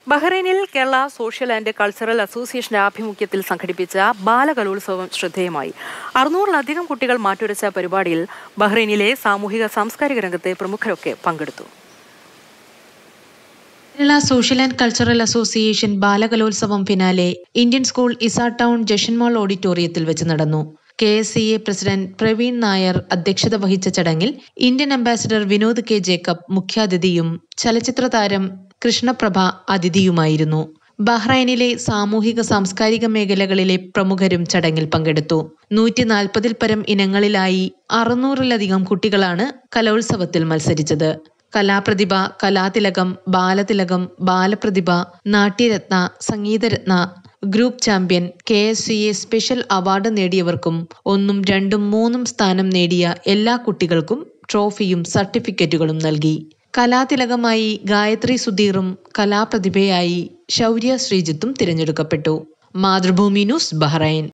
ബഹ്റൈനിൽ Kerala social and cultural അസോസിയേഷന്റെ ആഭിമുഖ്യത്തിൽ സംഘടിപ്പിച്ച ബാലകലോത്സവം ശ്രദ്ധേയമായി അറുന്നൂറിലധികം കുട്ടികൾ മാറ്റുരച്ച പരിപാടിയിൽ ബഹ്റൈനിലെ സാമൂഹിക സാംസ്കാരിക രംഗത്തെ പ്രമുഖരൊക്കെ പങ്കെടുത്തു Kerala social and cultural association ബാലകലോത്സവം finale Indian school Isa town Jashan mall ഓഡിറ്റോറിയത്തിൽ വെച്ച് നടന്നു K S C A president Praveen Nair അധ്യക്ഷത വഹിച്ച ചടങ്ങിൽ Indian ambassador Vinod K Jacob മുഖ്യാതിഥിയും ചലച്ചിത്ര താരം കൃഷ്ണപ്രഭ അതിഥിയുമായിരുന്നു ബഹ്റൈനിലെ സാമൂഹിക സാംസ്കാരിക മേഖലകളിലെ പ്രമുഖരും ചടങ്ങിൽ പങ്കെടുത്തു നൂറ്റി നാൽപ്പതിൽ പരം ഇനങ്ങളിലായി അറുന്നൂറിലധികം കുട്ടികളാണ് കലോത്സവത്തിൽ മത്സരിച്ചത് കലാപ്രതിഭ കലാതിലകം ബാലതിലകം ബാലപ്രതിഭ നാട്യരത്ന സംഗീതരത്ന group champion K S C A special award നേടിയവർക്കും ഒന്നും രണ്ടും മൂന്നും സ്ഥാനം നേടിയ എല്ലാ കുട്ടികൾക്കും ട്രോഫിയും സർട്ടിഫിക്കറ്റുകളും നൽകി കലാതിലകമായി ഗായത്രി സുധീറും കലാപ്രതിഭയായി ശൗര്യ ശ്രീജിത്തും തിരഞ്ഞെടുക്കപ്പെട്ടു മാതൃഭൂമി ന്യൂസ് ബഹ്റൈൻ